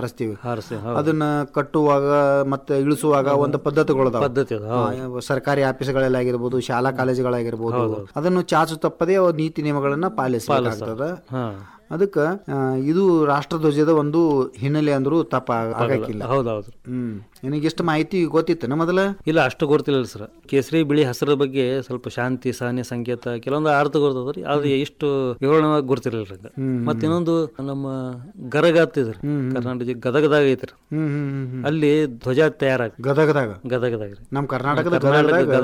ಹಾರಿಸ್ತೀವಿ ಹಾರಿಸಿ ಹೌದು. ಅದನ್ನ ಕಟ್ಟುವಾಗ ಮತ್ತೆ ಇಳಿಸುವಾಗ ಒಂದು ಪದ್ಧತಿಗಳು ಪದ್ಧತಿ ಅದು, ಸರ್ಕಾರಿ ಆಫೀಸ್ಗಳಲ್ಲಿ ಆಗಿರ್ಬೋದು ಶಾಲಾ ಕಾಲೇಜುಗಳಾಗಿರ್ಬೋದು ಅದನ್ನು ಚಾಚು ತಪ್ಪದೆ ಅವು ನೀತಿ ನಿಯಮಗಳನ್ನ ಪಾಲಿಸಬೇಕಾಗ್ತದ ಹಾ ಅದಕ್ಕ ಆ, ಇದು ರಾಷ್ಟ್ರಧ್ವಜದ ಒಂದು ಹಿನ್ನೆಲೆ ಅಂದ್ರೂ ತಪ್ಪ ಆಗಕ್ಕಿಲ್ಲ ಹೌದೌದು ಹ್ಮ್ ನಿನಗಿಷ್ಟು ಮಾಹಿತಿ ಗೊತ್ತಿತ್ತನ ಮೊದಲ ಇಲ್ಲ ಅಷ್ಟು ಗೊತ್ತಿಲ್ಲ ಸರ್ ಕೇಸರಿ ಬಿಳಿ ಹಸಿರ ಬಗ್ಗೆ ಸ್ವಲ್ಪ ಶಾಂತಿ ಸಹನೆ ಸಂಕೇತ ಕೆಲವೊಂದು ಅರ್ಥ ಗೊತ್ತದ್ರಿ ಅದು ಇಷ್ಟು ವಿವರಣವಾಗಿ ಗೊತ್ತಿರಲಿಲ್ಲ ರೀ ಮತ್ತೆ ಇನ್ನೊಂದು ನಮ್ಮ ಗರಗ ಹತ್ತಿದ್ರಿ ಕರ್ನಾಟಕ ಗದಗದಾಗ ಐತ್ರಿ ಹ್ಮ್ ಹ್ಮ್ ಹ್ಮ್ ಹ್ಮ್ ಅಲ್ಲಿ ಧ್ವಜ ತಯಾರಾಗ ಗದಗದಾಗ ಗದಗದಾಗ ರೀ ನಮ್ ಕರ್ನಾಟಕದ ಕರ್ನಾಟಕ ಗದಗದಾಗ